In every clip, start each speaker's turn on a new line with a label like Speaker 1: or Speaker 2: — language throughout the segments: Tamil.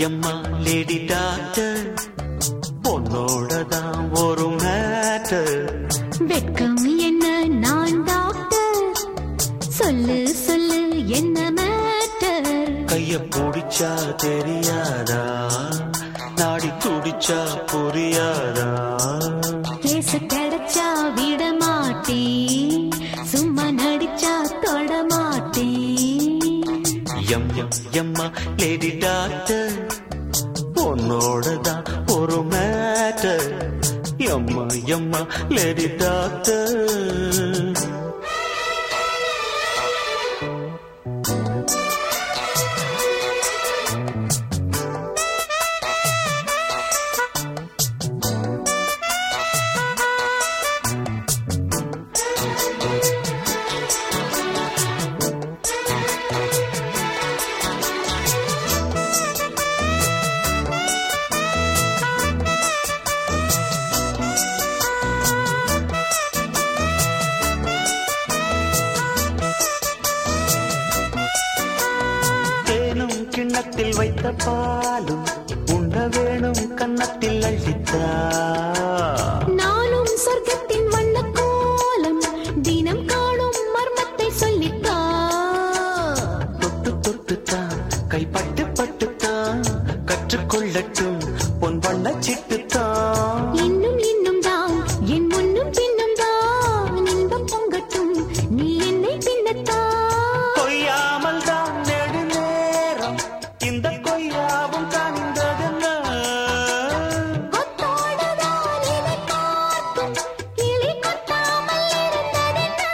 Speaker 1: எம்மா லேடி டாக்டர் பொண்ணோட தான் ஒரு மேட்டர்
Speaker 2: வெட்கம் என்ன நான் டாக்டர் சொல்லு சொல்லு என்ன மேட்டர்
Speaker 1: கைய பிடிச்சா தெரியாதா நாடி துடிச்சா புரியாதா
Speaker 2: கேசு கிடைச்சா விட மாட்டேன் சும்மா நடிச்சா தொட மாட்டேன்
Speaker 1: எம் எம் எம்மா லேடி டாக்டர் பொண்ணோட தான் ஒரு மேட்டர் எம்மா எம்மா லேடி டாக்டர் தேனும் கிண்ணத்தில் வைத்த பாலும் உண்ண வேணும் கன்னத்தில் அள்ளித்தா
Speaker 2: நானும் சொர்க்கத்தின் வண்ண கோலம் தினம் காணும் மர்மத்தை சொல்லித்தா
Speaker 1: தொட்டு தொட்டுத்தான் கைப்பட்டு பட்டுத்தான் கற்றுக்கொள்ளட்டும் பொன் வண்ண சிட்டுத்தான்
Speaker 2: இன்னும் இன்னும் தான் என் முன்னும் பின்னும் தான் இன்பம் பொங்கட்டும் நீ என்னை பின்னத்தான்
Speaker 1: கொய்யாமல் தான் நெடுநேரம் இந்த கொய்யாவும் கனிந்ததென்ன
Speaker 2: கொத்தோடுதான் இதை காக்கும் கிளி கொத்தாமல் இருந்ததென்ன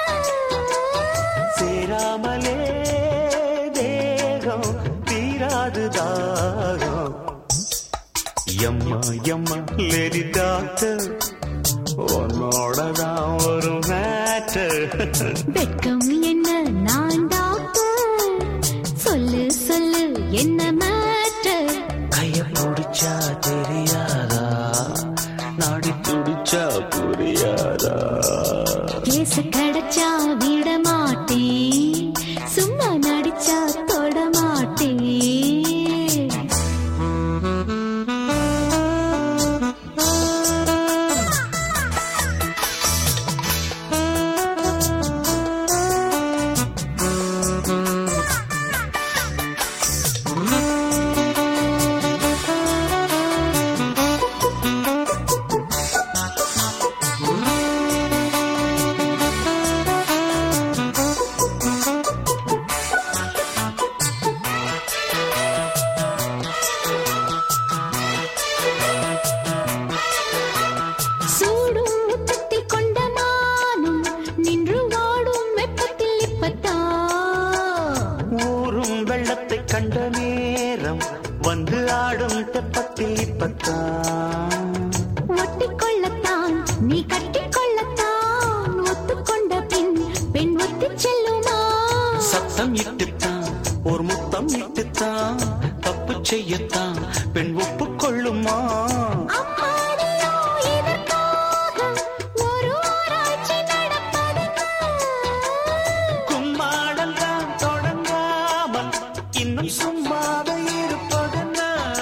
Speaker 1: சேராமலே தேகம் தீராது தாகம் எம்மா எம்மா லேடி டாக்டர் உன்னோட தான் ஒரு மேட்டர்
Speaker 2: வெட்கம் என்ன நான் டாக்டர் சொல்லு சொல்லு என்ன மேட்டர்
Speaker 1: கைய பிடிச்சா தெரியாதா நாடி துடிச்சா புரியாதா
Speaker 2: கேசு கிடைச்சா விட மாட்டேன் சும்மா நடிச்சா தொட மாட்டேன் சூடும் முத்தத்தில் கொண்ட மானும் நின்று வாடும் வெப்பத்தில் இப்பத்தான்
Speaker 1: ஊரும் வெள்ளத்தை கண்ட நேரம் வந்து ஆடும் தெப்பத்தில் இப்பத்தான்
Speaker 2: ஒட்டிக்கொள்ளத்தான் நீ கட்டிக்கொள்ளத்தான் ஒத்துக்கொண்ட பின் பெண் ஒத்திச் செல்லுமா
Speaker 1: சத்தம் இட்டுத்தான் ஒரு முத்தம் இட்டுத்தான் தப்பு செய்யத்தான் பெண் ஒப்புக்கொள்ளுமா
Speaker 2: அம்மாடியோ இதற்காக ஒரு ஆராய்ச்சி நடப்பதென்ன?
Speaker 1: கும்மாடம் தான் தொடங்காமல் இன்னும் சும்மாவே இருப்பதென்ன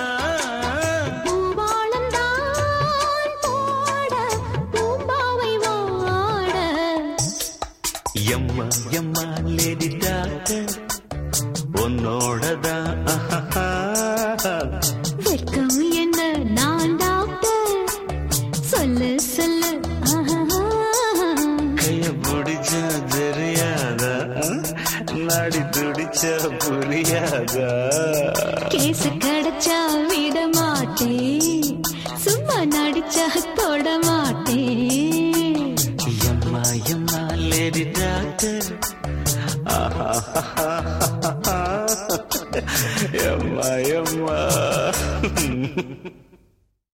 Speaker 2: பூவாளம்தான் போட, பூம்பாவை வாட.
Speaker 1: எம்மா எம்மா லேடி டாக்டர் உன்னோடதான்
Speaker 2: வெட்கம் என்ன நான் டாக்டர் சொல்லு சொல்லு ஆஹா.
Speaker 1: கைய பிடிச்சா தெரியாதா நாடி துடிச்சா புரியாதா
Speaker 2: கேசு கிடைச்சா விட மாட்டேன் சும்மா நடிச்சா தொட மாட்டேன்
Speaker 1: எம்மா எம்மா லேடி டாக்டர் ஆஹா